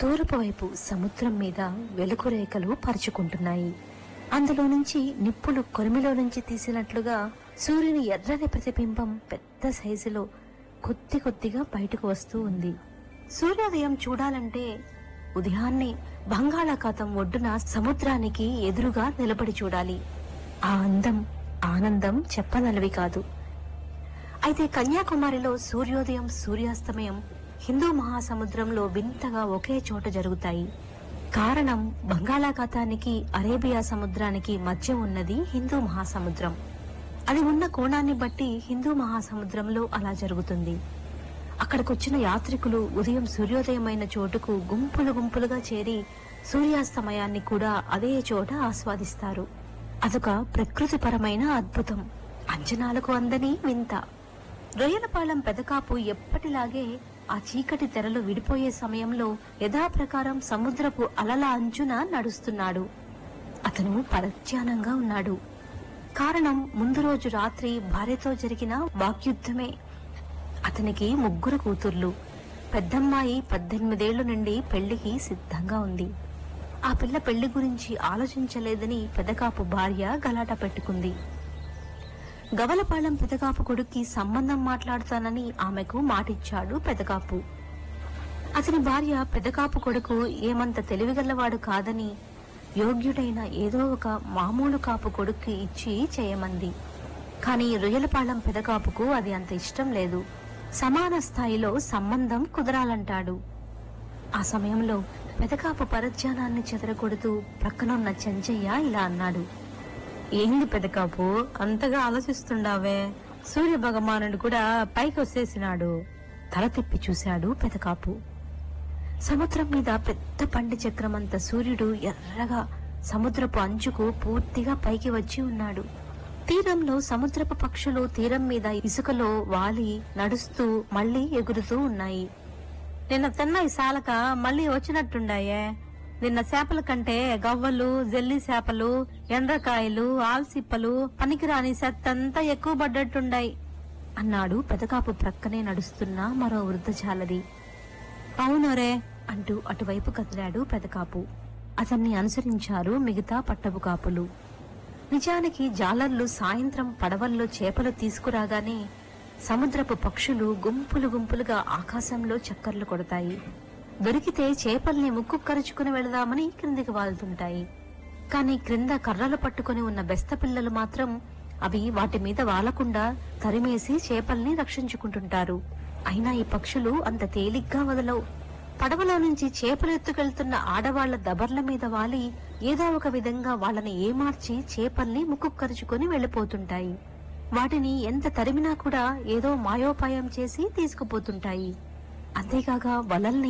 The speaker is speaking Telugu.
తూర్పు వైపు సముద్రం మీద వెలుగు రేఖలు పరుచుకుంటున్నాయి అందులో నుంచి నిప్పులు కొరిమిలో నుంచి తీసినట్లుగా సూర్యుని ఎర్రని ప్రతిబింబం పెద్ద సైజులో కొద్ది కొద్దిగా బయటకు వస్తూ ఉంది సూర్యోదయం చూడాలంటే ఉదయాన్నే బంగాళాఖాతం ఒడ్డున సముద్రానికి ఎదురుగా నిలబడి చూడాలి ఆ అందం ఆనందం చెప్పనలవి కాదు అయితే కన్యాకుమారిలో సూర్యోదయం సూర్యాస్తమయం హిందూ మహాసముద్రంలో వింతగా ఒకే చోట జరుగుతాయి కారణం బంగాళాఖాతానికి అరేబియా సముద్రానికి మధ్య ఉన్నది హిందూ మహాసముద్రం అది ఉన్న కోణాన్ని బట్టి హిందూ మహాసముద్రంలో అలా జరుగుతుంది అక్కడికొచ్చిన యాత్రికులు ఉదయం సూర్యోదయమైన చోటుకు గుంపులు గుంపులుగా చేరి సూర్యాస్తమయాన్ని కూడా అదే చోట ఆస్వాదిస్తారు అదొక ప్రకృతిపరమైన అద్భుతం అంచనాలకు అందని వింత రొయ్యలపాలెం పెదకాపు ఎప్పటిలాగే ఆ చీకటి తెరలు విడిపోయే సమయంలో యథాప్రకారం సముద్రపు అలల అంచున నడుస్తున్నాడు అతను పరధ్యానంగా ఉన్నాడు కారణం ముందు రోజు రాత్రి భార్యతో జరిగిన వాక్యుద్ధమే అతనికి ముగ్గురు కూతుర్లు పెద్దమ్మాయి పద్దెనిమిదేళ్ల నుండి పెళ్లికి సిద్ధంగా ఉంది ఆ పిల్ల పెళ్లి గురించి ఆలోచించలేదని పెదకాపు భార్య గలాట పెట్టుకుంది గవలపాలెం పెదకాపు కొడుక్కి సంబంధం మాట్లాడుతానని ఆమెకు మాటిచ్చాడు పెదకాపు అతని భార్య పెదకాపు కొడుకు ఏమంత తెలివిగలవాడు కాదని యోగ్యుడైన ఏదో ఒక మామూలు కాపు కొడుక్కి ఇచ్చి చేయమంది కానీ రొయ్యలపాలెం పెదకాపుకు అది అంత ఇష్టం లేదు సమాన స్థాయిలో సంబంధం కుదరాలంటాడు ఆ సమయంలో పెదకాపు పరధ్యానాన్ని చెదరగొడుతూ ప్రక్కనున్న చెంచయ్య ఇలా అన్నాడు ఏంది పెదకాపు అంతగా ఆలోచిస్తుండావే సూర్య భగవానుడు కూడా పైకి వచ్చేసినాడు తల తిప్పి చూశాడు పెదకాపు సముద్రం మీద పెద్ద పండి చక్రమంత సూర్యుడు ఎర్రగా సముద్రపు అంచుకు పూర్తిగా పైకి వచ్చి ఉన్నాడు తీరంలో సముద్రపు పక్షులు తీరం మీద ఇసుకలో వాలి నడుస్తూ మళ్ళీ ఎగురుతూ ఉన్నాయి నిన్న తిన్న ఈ సాలక మళ్ళీ వచ్చినట్టుండాయే నిన్న చేపల కంటే గవ్వలు జల్లి చేపలు ఎండ్రకాయలు ఆల్సిప్పలు పనికిరాని సెత్తంతా ఎక్కువ పడ్డట్టుండాయి అన్నాడు పెదకాపు ప్రక్కనే నడుస్తున్న మరో వృద్ధజాలది అవునరే అంటూ అటువైపు కదిలాడు పెదకాపు అతన్ని అనుసరించారు మిగతా పట్టపు కాపులు నిజానికి జాలర్లు సాయంత్రం పడవల్లో చేపలు తీసుకురాగానే సముద్రపు పక్షులు గుంపులు గుంపులుగా ఆకాశంలో చక్కర్లు కొడతాయి దొరికితే చేపల్ని ముక్కు కరుచుకుని వెళదామని క్రిందికి వాలుతుంటాయి కానీ క్రింద కర్రలు పట్టుకుని ఉన్న బెస్త పిల్లలు మాత్రం అవి వాటి మీద వాలకుండా తరిమేసి చేపల్ని రక్షించుకుంటుంటారు అయినా ఈ పక్షులు అంత తేలిగ్గా వదలవు పడవలో నుంచి చేపలు ఎత్తుకెళ్తున్న ఆడవాళ్ల దబర్ల మీద వాలి ఏదో ఒక విధంగా వాళ్ళని ఏమార్చి చేపల్ని ముక్కుక్కరుచుకొని వెళ్లిపోతుంటాయి వాటిని ఎంత తరిమినా కూడా ఏదో మాయోపాయం చేసి తీసుకుపోతుంటాయి అంతేకాక వలల్ని